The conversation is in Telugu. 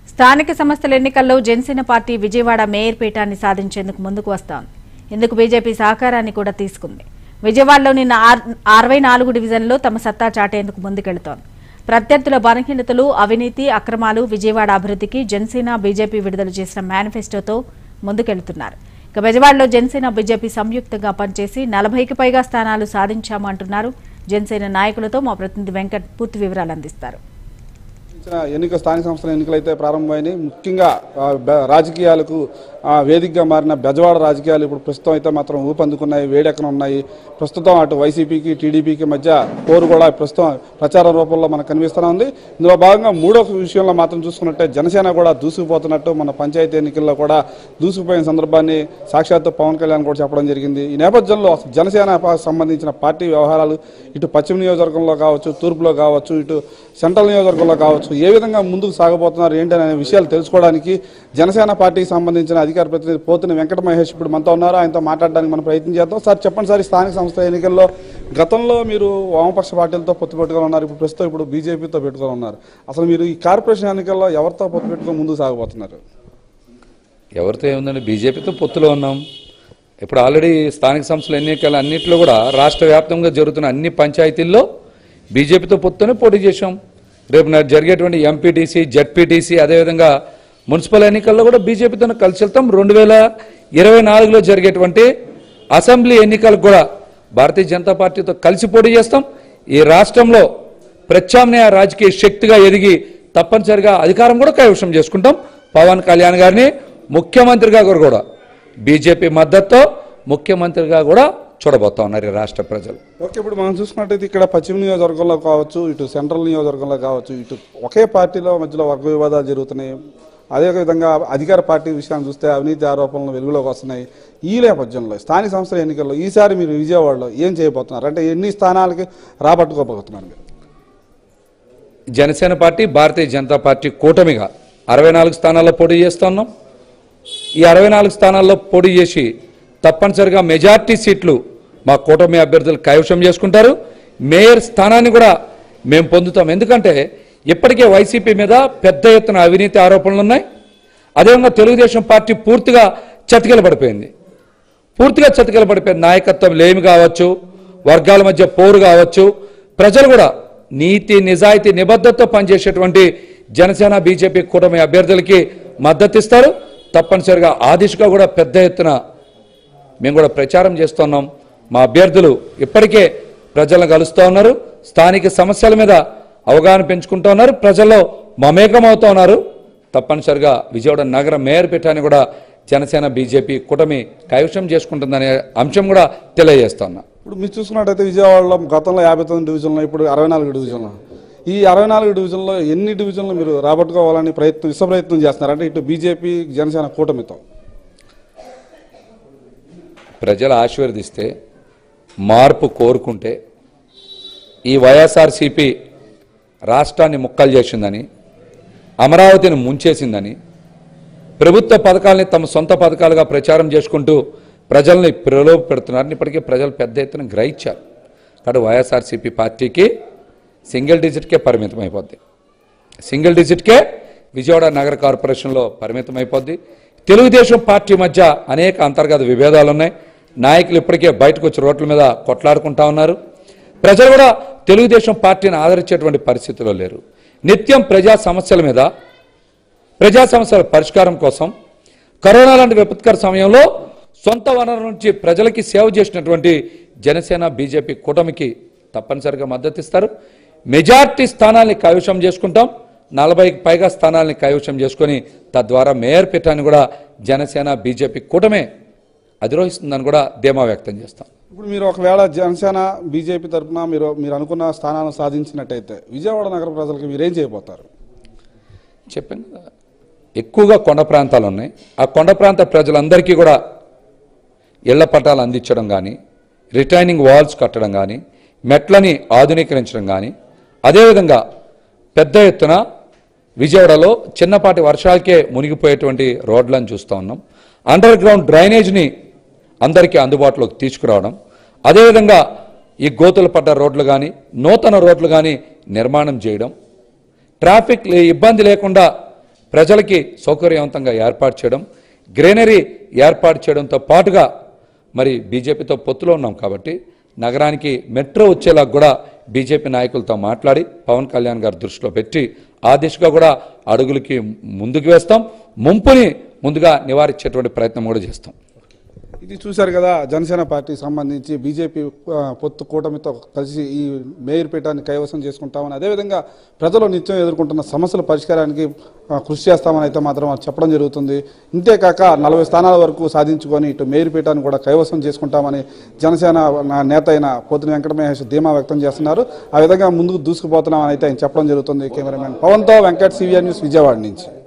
స్థానిక సంస్థల ఎన్నికల్లో జనసేన పార్టీ విజయవాడ మేయర్ పీఠాన్ని సాధించేందుకు ముందుకు వస్తోంది ఇందుకు బీజేపీ సహకారాన్ని కూడా తీసుకుంది విజయవాడలో నిన్న ఆర్- అరవై నాలుగు డివిజన్లో తమ సత్తా చాటేందుకు ముందుకెళ్తోంది ప్రత్యర్థుల బలహీనతలు అవినీతి అక్రమాలు విజయవాడ అభివృద్ధికి జనసేన బీజేపీ విడుదల చేసిన మేనిఫెస్టోతో ముందుకెళ్తున్నారు ఇక విజయవాడలో జనసేన బీజేపీ సంయుక్తంగా పనిచేసి నలభైకి పైగా స్థానాలు సాధించాము అంటున్నారు జనసేన నాయకులతో మా ప్రతినిధి వెంకట్ పూర్తి వివరాలు అందిస్తారు ఇచ్చిన ఎన్నిక స్థానిక సంస్థల ఎన్నికలు అయితే ప్రారంభమైనాయి ముఖ్యంగా ఆ, బె- రాజకీయాలకు ఆ, వేదికగా మారిన బెజవాడ రాజకీయాలు ఇప్పుడు ప్రస్తుతం అయితే మాత్రం ఊపందుకున్నాయి వేడెక్కన ఉన్నాయి ప్రస్తుతం అటు వైసీపీకి టీడీపీకి మధ్య పోరు కూడా ప్రస్తుతం ప్రచార రూపంలో మనకు కనిపిస్తూనే ఉంది ఇందులో భాగంగా మూడో విషయంలో మాత్రం చూసుకున్నట్టే జనసేన కూడా దూసుకుపోతున్నట్టు మన పంచాయతీ ఎన్నికల్లో కూడా దూసుకుపోయిన సందర్భాన్ని సాక్షాత్తు పవన్ కళ్యాణ్ కూడా చెప్పడం జరిగింది ఈ నేపథ్యంలో అసలు జనసేన పా- సంబంధించిన పార్టీ వ్యవహారాలు ఇటు పశ్చిమ నియోజకవర్గంలో కావచ్చు తూర్పులో కావచ్చు ఇటు సెంట్రల్ నియోజకవర్గంలో కావచ్చు ఏ విధంగా ముందుకు సాగబోతున్నారు ఏంటి అనే విషయాలు తెలుసుకోవడానికి జనసేన పార్టీకి సంబంధించిన అధికార ప్రతినిధి పోతున్న వెంకట మహేష్ ఇప్పుడు మనతో ఉన్నారు ఆయనతో మాట్లాడడానికి మనం ప్రయత్నం చేద్దాం సార్ చెప్పండి సార్ ఈ స్థానిక సంస్థ ఎన్నికల్లో గతంలో మీరు వామపక్ష పార్టీలతో పొత్తు పెట్టుకొని ఉన్నారు ఇప్పుడు ప్రస్తుతం ఇప్పుడు బీజేపీతో పెట్టుకొని ఉన్నారు అసలు మీరు ఈ కార్పొరేషన్ ఎన్నికల్లో ఎవరితో పొత్తు పెట్టుకొని ముందుకు సాగబోతున్నారు ఎవరితో ఏముందండి బీజేపీతో పొత్తులో ఉన్నాం ఇప్పుడు ఆల్రెడీ స్థానిక సంస్థల ఎన్నికలు అన్నింటిలో కూడా రాష్ట్ర వ్యాప్తంగా జరుగుతున్న అన్ని పంచాయతీల్లో బీజేపీతో పొత్తునే పోటీ చేశాం రేపు నాకు జరిగేటువంటి ఎంపీటీసీ జడ్పీటీసీ అదేవిధంగా మున్సిపల్ ఎన్నికల్లో కూడా బీజేపీతో కలిసి వెళ్తాం రెండు వేల ఇరవై నాలుగులో జరిగేటువంటి అసెంబ్లీ ఎన్నికలకు కూడా భారతీయ జనతా పార్టీతో కలిసి పోటీ చేస్తాం ఈ రాష్ట్రంలో ప్రత్యామ్నాయ రాజకీయ శక్తిగా ఎదిగి తప్పనిసరిగా అధికారం కూడా కైవసం చేసుకుంటాం పవన్ కళ్యాణ్ గారిని ముఖ్యమంత్రిగా కూడా బీజేపీ మద్దతుతో ముఖ్యమంత్రిగా కూడా చూడబోతా ఉన్నారు ఈ రాష్ట్ర ప్రజలు ఓకే ఇప్పుడు మనం చూసుకున్నట్టయితే ఇక్కడ పశ్చిమ నియోజకవర్గంలో కావచ్చు ఇటు సెంట్రల్ నియోజకవర్గంలో కావచ్చు ఇటు ఒకే పార్టీలో మధ్యలో వర్గ వివాదాలు జరుగుతున్నాయి అదేవిధంగా అధికార పార్టీ విషయాన్ని చూస్తే అవినీతి ఆరోపణలు వెలుగులోకి వస్తున్నాయి ఈ నేపథ్యంలో స్థానిక సంస్థల ఎన్నికల్లో ఈసారి మీరు విజయవాడలో ఏం చేయబోతున్నారు అంటే ఎన్ని స్థానాలకి రాబట్టుకోబోతున్నారు మీరు జనసేన పార్టీ భారతీయ జనతా పార్టీ కూటమిగా అరవై నాలుగు స్థానాల్లో పోటీ చేస్తున్నాం ఈ అరవై నాలుగు స్థానాల్లో పోటీ చేసి తప్పనిసరిగా మెజార్టీ సీట్లు మా కూటమి అభ్యర్థులు కైవశం చేసుకుంటారు మేయర్ స్థానాన్ని కూడా మేము పొందుతాం ఎందుకంటే ఇప్పటికే వైసీపీ మీద పెద్ద ఎత్తున అవినీతి ఆరోపణలు ఉన్నాయి అదేవిధంగా తెలుగుదేశం పార్టీ పూర్తిగా చతికిల పడిపోయింది పూర్తిగా చతికిల పడిపోయింది నాయకత్వం లేమి కావచ్చు వర్గాల మధ్య పోరు కావచ్చు ప్రజలు కూడా నీతి నిజాయితీ నిబద్ధతతో పనిచేసేటువంటి జనసేన బీజేపీ కూటమి అభ్యర్థులకి మద్దతు ఇస్తారు తప్పనిసరిగా ఆ దిశగా కూడా పెద్ద ఎత్తున మేము కూడా ప్రచారం చేస్తున్నాం మా అభ్యర్థులు ఇప్పటికే ప్రజలను కలుస్తూ ఉన్నారు స్థానిక సమస్యల మీద అవగాహన పెంచుకుంటూ ఉన్నారు ప్రజల్లో మమేకం అవుతూ ఉన్నారు తప్పనిసరిగా విజయవాడ నగర మేయర్ పీఠాన్ని కూడా జనసేన బీజేపీ కూటమి కైవశం చేసుకుంటుందనే అంశం కూడా తెలియజేస్తున్నా ఇప్పుడు మీరు చూసుకున్నట్టయితే విజయవాడలో గతంలో యాభై తొమ్మిది డివిజన్లు ఇప్పుడు అరవై నాలుగు డివిజన్లు ఈ అరవై నాలుగు డివిజన్లో ఎన్ని డివిజన్లు మీరు రాబట్టుకోవాలని ప్రయత్నం విశ్వ ప్రయత్నం చేస్తున్నారు అంటే ఇటు బీజేపీ జనసేన కూటమితో ప్రజలు ఆశీర్వదిస్తే మార్పు కోరుకుంటే ఈ వైఎస్ఆర్సీపీ రాష్ట్రాన్ని ముక్కలు చేసిందని అమరావతిని ముంచేసిందని ప్రభుత్వ పథకాలని తమ సొంత పథకాలుగా ప్రచారం చేసుకుంటూ ప్రజల్ని ప్రలోభ పెడుతున్నారని ఇప్పటికే ప్రజలు పెద్ద ఎత్తున గ్రహించారు కాబట్టి వైఎస్ఆర్సీపీ పార్టీకి సింగిల్ డిజిట్కే పరిమితం అయిపోద్ది సింగిల్ డిజిట్కే విజయవాడ నగర కార్పొరేషన్లో పరిమితం అయిపోద్ది తెలుగుదేశం పార్టీ మధ్య అనేక అంతర్గత విభేదాలు ఉన్నాయి నాయకులు ఇప్పటికే బయటకు వచ్చి రోడ్ల మీద కొట్లాడుకుంటా ఉన్నారు ప్రజలు కూడా తెలుగుదేశం పార్టీని ఆదరించేటువంటి పరిస్థితిలో లేరు నిత్యం ప్రజా సమస్యల మీద ప్రజా సమస్యల పరిష్కారం కోసం కరోనా లాంటి విపత్కర సమయంలో సొంత వనరుల నుంచి ప్రజలకి సేవ చేసినటువంటి జనసేన బీజేపీ కూటమికి తప్పనిసరిగా మద్దతు ఇస్తారు మెజార్టీ స్థానాల్ని కైవశం చేసుకుంటాం నలభైకి పైగా స్థానాల్ని కైవశం చేసుకొని తద్వారా మేయర్ పీఠాన్ని కూడా జనసేన బీజేపీ కూటమే అధిరోహిస్తుందని కూడా ధీమా వ్యక్తం చేస్తాం ఇప్పుడు మీరు ఒకవేళ జనసేన బీజేపీ తరఫున మీరు మీరు అనుకున్న స్థానాలను సాధించినట్టయితే విజయవాడ నగర ప్రజలకు మీరేం చేయబోతారు చెప్పాను కదా ఎక్కువగా కొండ ప్రాంతాలు ఉన్నాయి ఆ కొండ ప్రాంత ప్రజలందరికీ కూడా ఇళ్ల పట్టాలు అందించడం కానీ రిటైనింగ్ వాల్స్ కట్టడం కానీ మెట్లని ఆధునీకరించడం కానీ అదేవిధంగా పెద్ద ఎత్తున విజయవాడలో చిన్నపాటి వర్షాలకే మునిగిపోయేటువంటి రోడ్లను చూస్తూ ఉన్నాం అండర్ గ్రౌండ్ డ్రైనేజ్ని అందరికీ అందుబాటులోకి తీసుకురావడం అదేవిధంగా ఈ గోతులు పడ్డ రోడ్లు కానీ నూతన రోడ్లు కానీ నిర్మాణం చేయడం ట్రాఫిక్ లే- ఇబ్బంది లేకుండా ప్రజలకి సౌకర్యవంతంగా ఏర్పాటు చేయడం గ్రీనరీ ఏర్పాటు చేయడంతో పాటుగా మరి బీజేపీతో పొత్తులో ఉన్నాం కాబట్టి నగరానికి మెట్రో వచ్చేలా కూడా బీజేపీ నాయకులతో మాట్లాడి పవన్ కళ్యాణ్ గారి దృష్టిలో పెట్టి ఆ దిశగా కూడా అడుగులకి ముందుకు వేస్తాం ముంపుని ముందుగా నివారించేటువంటి ప్రయత్నం కూడా చేస్తాం ఇది చూశారు కదా జనసేన పార్టీకి సంబంధించి బీజేపీ ఆ, పొత్తు కూటమితో కలిసి ఈ మేయర్ పీఠాన్ని కైవసం చేసుకుంటామని అదేవిధంగా ప్రజలు నిత్యం ఎదుర్కొంటున్న సమస్యల పరిష్కారానికి ఆ, కృషి చేస్తామని అయితే మాత్రం వారు చెప్పడం జరుగుతుంది ఇంతేకాక నలభై స్థానాల వరకు సాధించుకొని ఇటు మేయర్ పీఠాన్ని కూడా కైవసం చేసుకుంటామని జనసేన నా నేత అయిన పోతిన వెంకట మహేష్ ధీమా వ్యక్తం చేస్తున్నారు ఆ విధంగా ముందుకు దూసుకుపోతున్నామని అయితే ఆయన చెప్పడం జరుగుతుంది కెమెరామెన్ పవన్తో వెంకట్ సివిఆర్ న్యూస్ విజయవాడ నుంచి